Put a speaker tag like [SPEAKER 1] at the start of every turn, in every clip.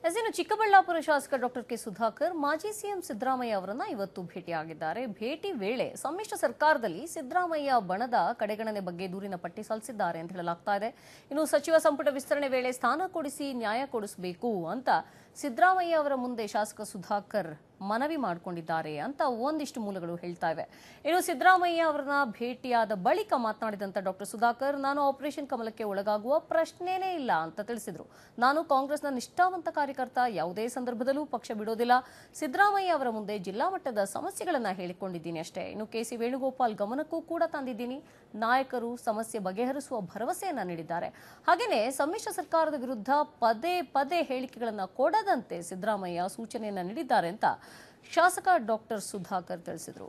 [SPEAKER 1] S ಇನ್ನು ಚಿಕ್ಕಬಳ್ಳಾಪುರ ಶಾಸಕ doctor K Sudhakar ಮಾಜಿ ಸಿಎಂ ಸಿದ್ದರಾಮಯ್ಯ ಅವರನ್ನ ಇವತ್ತು ಭೇಟಿಯಾಗಿದ್ದಾರೆ ಭೇಟಿ ವೇಳೆ ಸಮ್ಮಿಶ್ರ ಸರ್ಕಾರದಲ್ಲಿ ಸಿದ್ದರಾಮಯ್ಯ ಬಣದ ಕಡೆಗಣನೆ ಬಗ್ಗೆ ದೂರಿನ ಪಟ್ಟಿ ಸಲ್ಲಿಸಿದ್ದಾರೆ ಅಂತ ಹೇಳಲಾಗ್ತಾ ಇದೆ ಇನ್ನು ಸಚಿವ ಸಂಪುಟ ವಿಸ್ತರಣೆ ವೇಳೆ ಸ್ಥಾನ ಕೊಡಿಸಿ ನ್ಯಾಯ ಕೊಡಿಸಬೇಕು ಅಂತ ಸಿದ್ದರಾಮಯ್ಯ ಅವರ ಮುಂದೆ ಶಾಸಕ ಸುಧಾಕರ್ ಮನವಿ ಮಾಡಿಕೊಂಡಿದ್ದಾರೆ ಅಂತ ಒಂದಿಷ್ಟು ಮೂಲಗಳು ಹೇಳ್ತಾ ಇವೆ ಇನ್ನು ಸಿದ್ದರಾಮಯ್ಯ ಅವರನ್ನ ಭೇಟಿಯಾದ ಬಳಿಕ ಮಾತನಾಡಿದಂತ ಡಾಕ್ಟರ್ ಸುಧಾಕರ್ ನಾನು ಆಪರೇಷನ್ ಕಮಲಕ್ಕೆ ಒಳಗಾಗುವ ಪ್ರಶ್ನೆನೇ ಇಲ್ಲ ಅಂತ ತಿಳಿಸಿದ್ರು ನಾನು ಕಾಂಗ್ರೆಸ್ನ ನಿಷ್ಠಾವಂತ ಕಾರ್ಯಕರ್ತ ಯಾವುದೇ ಸಂದರ್ಭದಲ್ಲೂ ಪಕ್ಷ ಬಿಡೋದಿಲ್ಲ ಸಿದ್ದರಾಮಯ್ಯ ಅವರ ಮುಂದೆ ಜಿಲ್ಲಾ ಮಟ್ಟದ ಸಮಸ್ಯೆಗಳನ್ನ ಹೇಳಿಕೊಂಡಿದ್ದೀನಿ ಅಷ್ಟೇ ಇನ್ನು ಕೆ ಸಿ ವೇಣುಗೋಪಾಲ್ ಗಮನಕ್ಕೂ ಕೂಡ ತಂದಿದ್ದೀನಿ ನಾಯಕರು ಸಮಸ್ಯೆ ಬಗೆಹರಿಸುವ ಭರವಸೆಯನ್ನ ನೀಡಿದ್ದಾರೆ ಹಾಗೆಯೇ ಸಮ್ಮಿಶ್ರ ಸರ್ಕಾರದ ವಿರುದ್ಧ ಪದೇ ಪದೇ ಹೇಳಿಕೆಗಳನ್ನ ಕೊಡದಂತೆ ಸಿದ್ದರಾಮಯ್ಯ ಸೂಚನೆಯನ್ನ ನೀಡಿದ್ದಾರೆ ಅಂತ ಶಾಸಕ ಡಾಕ್ಟರ್ ಸುಧಾಕರ್ ತಿಳಿಸಿದರು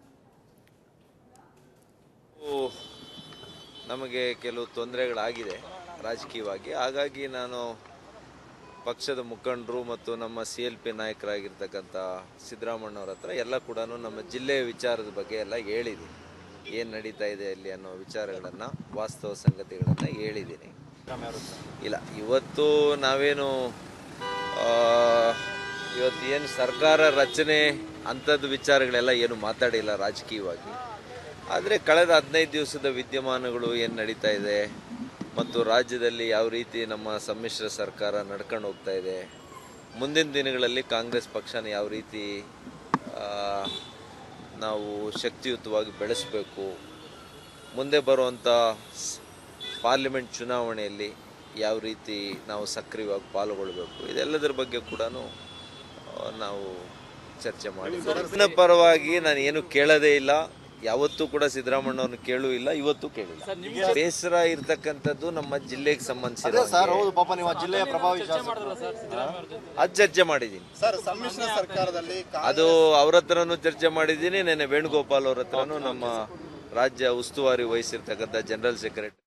[SPEAKER 2] ನಮಗೆ ಕೆಲವು ತೊಂದರೆಗಳಾಗಿದೆ ರಾಜಕೀಯವಾಗಿ ಹಾಗಾಗಿ ನಾನು ಪಕ್ಷದ ಮುಖಂಡರು ಮತ್ತು ನಮ್ಮ ಸಿ ಎಲ್ ಪಿ ನಾಯಕರಾಗಿರ್ತಕ್ಕಂಥ ಸಿದ್ದರಾಮಣ್ಣವ್ರ ಹತ್ರ ಎಲ್ಲ ಕೂಡ ನಮ್ಮ ಜಿಲ್ಲೆಯ ವಿಚಾರದ ಬಗ್ಗೆ ಎಲ್ಲ ಹೇಳಿದ್ದೀನಿ ಏನು ನಡೀತಾ ಇದೆ ಅಲ್ಲಿ ಅನ್ನೋ ವಿಚಾರಗಳನ್ನು ವಾಸ್ತವ ಸಂಗತಿಗಳನ್ನು ಹೇಳಿದ್ದೀನಿ ಇಲ್ಲ ಇವತ್ತು ನಾವೇನು ಆ, ಇವತ್ತು ಏನು ಸರ್ಕಾರ ರಚನೆ ಅಂಥದ್ದು ವಿಚಾರಗಳೆಲ್ಲ ಏನು ಮಾತಾಡಿಲ್ಲ ರಾಜಕೀಯವಾಗಿ ಆದರೆ ಕಳೆದ ಹದಿನೈದು ದಿವಸದ ವಿದ್ಯಮಾನಗಳು ಏನು ನಡೀತಾ ಇದೆ ಮತ್ತು ರಾಜ್ಯದಲ್ಲಿ ಯಾವ ರೀತಿ ನಮ್ಮ ಸಮ್ಮಿಶ್ರ ಸರ್ಕಾರ ನಡ್ಕೊಂಡು ಹೋಗ್ತಾ ಇದೆ ಮುಂದಿನ ದಿನಗಳಲ್ಲಿ ಕಾಂಗ್ರೆಸ್ ಪಕ್ಷನ ಯಾವ ರೀತಿ ಆ, ನಾವು ಶಕ್ತಿಯುತವಾಗಿ ಬೆಳೆಸಬೇಕು ಮುಂದೆ ಬರುವಂಥ ಸ್- ಪಾರ್ಲಿಮೆಂಟ್ ಚುನಾವಣೆಯಲ್ಲಿ ಯಾವ ರೀತಿ ನಾವು ಸಕ್ರಿಯವಾಗಿ ಪಾಲ್ಗೊಳ್ಬೇಕು ಇದೆಲ್ಲದರ ಬಗ್ಗೆ ಕೂಡ ನಾವು ಚರ್ಚೆ ಮಾಡಿದ್ದೀವಿ ನನ್ನ ಪರವಾಗಿ ನಾನು ಏನು ಕೇಳೋದೇ ಇಲ್ಲ ಯಾವತ್ತೂ ಕೂಡ ಸಿದ್ದರಾಮಣ್ಣವ್ರನ್ನ ಕೇಳೂ ಇಲ್ಲ ಇವತ್ತು ಕೇಳಿಲ್ಲ ಬೇಸರ ಇರ್ತಕ್ಕಂಥದ್ದು ನಮ್ಮ ಜಿಲ್ಲೆಗೆ ಸಂಬಂಧಿಸಿದ
[SPEAKER 3] ಸರ್ ಹೌದು ಪಾಪ ನೀವು ಆ ಜಿಲ್ಲೆಯ ಪ್ರಭಾವಿ ಶಾಸಕರು
[SPEAKER 2] ಅದು ಚರ್ಚೆ ಮಾಡಿದ್ದೀನಿ
[SPEAKER 3] ಸರ್ ಸಮ್ಮಿಶ್ರ ಸರ್ಕಾರದಲ್ಲಿ
[SPEAKER 2] ಅದು ಅವ್ರ ಹತ್ರನೂ ಚರ್ಚೆ ಮಾಡಿದ್ದೀನಿ ನೆನ್ನೆ ವೇಣುಗೋಪಾಲ್ ಅವ್ರ ಹತ್ರನೂ ನಮ್ಮ ರಾಜ್ಯ ಉಸ್ತುವಾರಿ ವಹಿಸಿರ್ತಕ್ಕಂಥ ಜನರಲ್ ಸೆಕ್ರೆಟರಿ